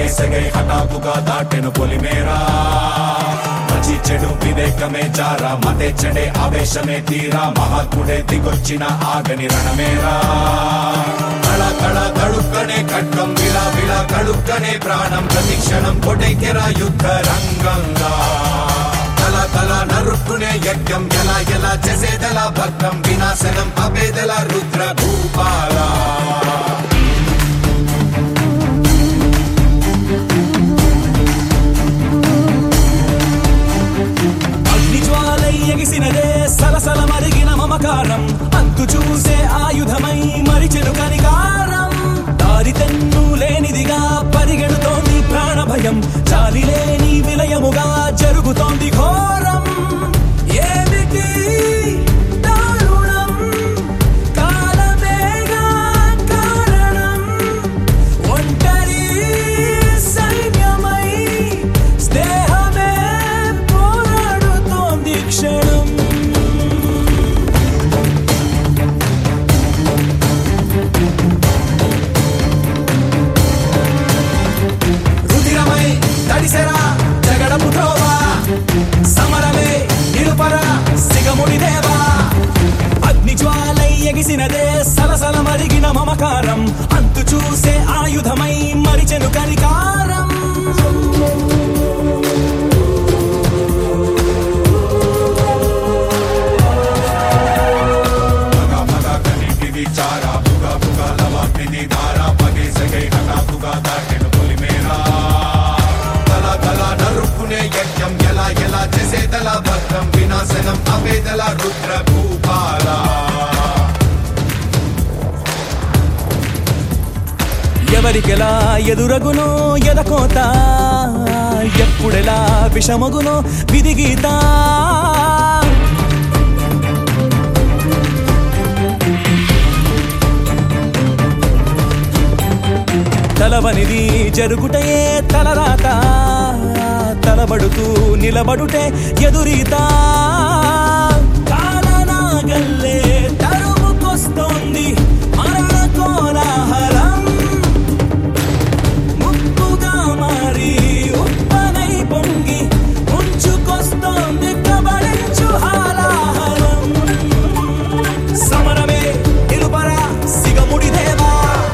పదేసగై హఠాత్తుగా దాటెను పొలిమేరా మంచి చెడు వివేకమే చారా మతే చెడే ఆవేశమే తీరా మహాత్ముడే దిగొచ్చిన ఆగని రణమేరా కళ కళ కడుక్కనే ఖడ్గం విలా విలా కడుక్కనే ప్రాణం ప్రతి క్షణం కొటైకెరా యుద్ధ రంగంగా తల తల నరుక్కునే యజ్ఞం ఎలా ఎలా చేసేదలా భక్తం వినాశనం అపేదల రుద్ర భూపాల అగ్నిజ్వాలై ఎగిసినదే సలసల మరిగిన మమకారం అంతు చూసే ఆయుధమై మరిచెను కనికారం దారి తెన్ను లేనిదిగా పరిగెడుతోంది ప్రాణ భయం చాలి లేని విలయముగా జరుగుతోంది ఘోరం ఏమిటి దారుణం కాలమేగా కారణం ఒంటరి సైన్యమై స్నేహమే పోరాడుతోంది క్షణం రుధిరమై తడిసెరా జగడపు త్రోవా సమరమే నిలుపర సిగముడి దేవా అగ్నిజ్వాలై ఎగిసినదే సలసల మరిగిన మమకారం అంతు చూసే ఆయుధమై మరిచెను కనికారం పగ పగ కనిటిది చారా బుగ బుగ లవాగ్నిది ధారా పదేసగై హఠాత్తుగా దాటెను పొలిమేరా తల తల నరుక్కునే యజ్ఞం ఎలా ఎలా చేసేదలా భక్తం వినాశనం అవేదల రుద్ర భూపాల ఎవరికెలా ఎదురగునో ఎదకోత ఎప్పుడెలా విషమగునో విధిగీత తలవనిది జరుగుటయే తలరాత తలబడుతూ నిలబడుటే ఎదురీత కాలనాగల్లే తరుముకొస్తోంది మరణ కోలాహలం ముప్పుగా మారి ఉప్పనై పొంగి ముంచుకొస్తోంది కబడించు హాలాహలం సమరమే నిలుపర సిగముడి దేవా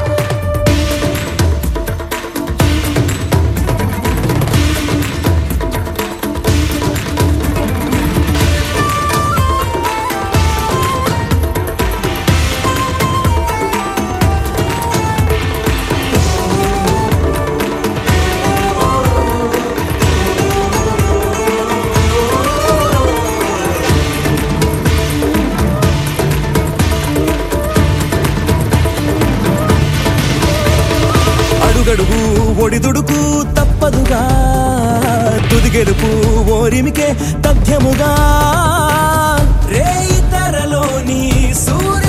అడుగడుగు ఒడిదుడుకు తప్పదుగా తుది గెలుపు ఓరిమికే తథ్యముగా రేయి తరలోని సూర్య